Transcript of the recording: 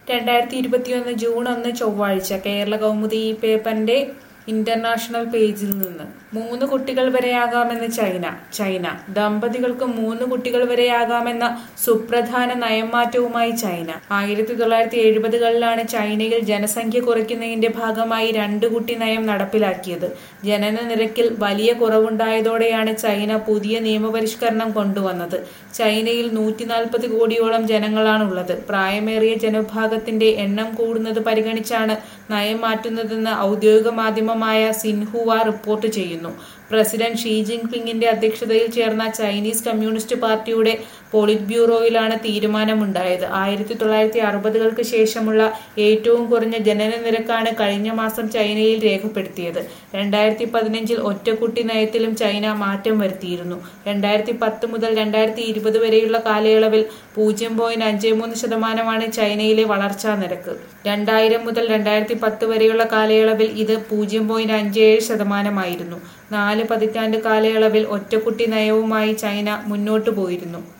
രണ്ടായിരത്തി ഇരുപത്തിയൊന്ന് ജൂൺ ഒന്ന് ചൊവ്വാഴ്ച കേരള കൗമുദി ഈ പേപ്പറിന്റെ ഇന്റർനാഷണൽ പേജിൽ നിന്ന് മൂന്ന് കുട്ടികൾ വരെയാകാമെന്ന് ചൈന ചൈന ദമ്പതികൾക്ക് മൂന്ന് കുട്ടികൾ വരെയാകാമെന്ന സുപ്രധാന നയംമാറ്റവുമായി ചൈന ആയിരത്തി തൊള്ളായിരത്തി എഴുപതുകളിലാണ് ചൈനയിൽ ജനസംഖ്യ കുറയ്ക്കുന്നതിന്റെ ഭാഗമായി രണ്ട് കുട്ടി നയം നടപ്പിലാക്കിയത് ജനന നിരക്കിൽ വലിയ കുറവുണ്ടായതോടെയാണ് ചൈന പുതിയ നിയമപരിഷ്കരണം കൊണ്ടുവന്നത് ചൈനയിൽ നൂറ്റി നാൽപ്പത് കോടിയോളം ജനങ്ങളാണുള്ളത് പ്രായമേറിയ ജനവിഭാഗത്തിന്റെ എണ്ണം കൂടുന്നത് പരിഗണിച്ചാണ് നയം മാറ്റുന്നതെന്ന് ഔദ്യോഗിക മാധ്യമമായ സിൻഹുവ റിപ്പോർട്ട് ചെയ്യുന്നു പ്രസിഡന്റ് ഷീ ജിൻപിങ്ങിന്റെ അധ്യക്ഷതയിൽ ചേർന്ന ചൈനീസ് കമ്മ്യൂണിസ്റ്റ് പാർട്ടിയുടെ പോളിറ്റ് ബ്യൂറോയിലാണ് തീരുമാനമുണ്ടായത് ആയിരത്തി തൊള്ളായിരത്തി അറുപതുകൾക്ക് ശേഷമുള്ള ഏറ്റവും കുറഞ്ഞ ജനന നിരക്കാണ് കഴിഞ്ഞ മാസം ചൈനയിൽ രേഖപ്പെടുത്തിയത് രണ്ടായിരത്തി പതിനഞ്ചിൽ ഒറ്റക്കുട്ടി നയത്തിലും ചൈന മാറ്റം വരുത്തിയിരുന്നു രണ്ടായിരത്തി പത്ത് മുതൽ രണ്ടായിരത്തി ഇരുപത് വരെയുള്ള കാലയളവിൽ പൂജ്യം പോയിന്റ് അഞ്ച് മൂന്ന് ശതമാനമാണ് ചൈനയിലെ വളർച്ചാ നിരക്ക് രണ്ടായിരം മുതൽ രണ്ടായിരത്തി പത്ത് വരെയുള്ള കാലയളവിൽ ഇത് പൂജ്യം പോയിന്റ് അഞ്ച് ഏഴ് ശതമാനമായിരുന്നു നാല് പതിറ്റാണ്ട് കാലയളവിൽ ഒറ്റക്കുട്ടി നയവുമായി ചൈന മുന്നോട്ടു പോയിരുന്നു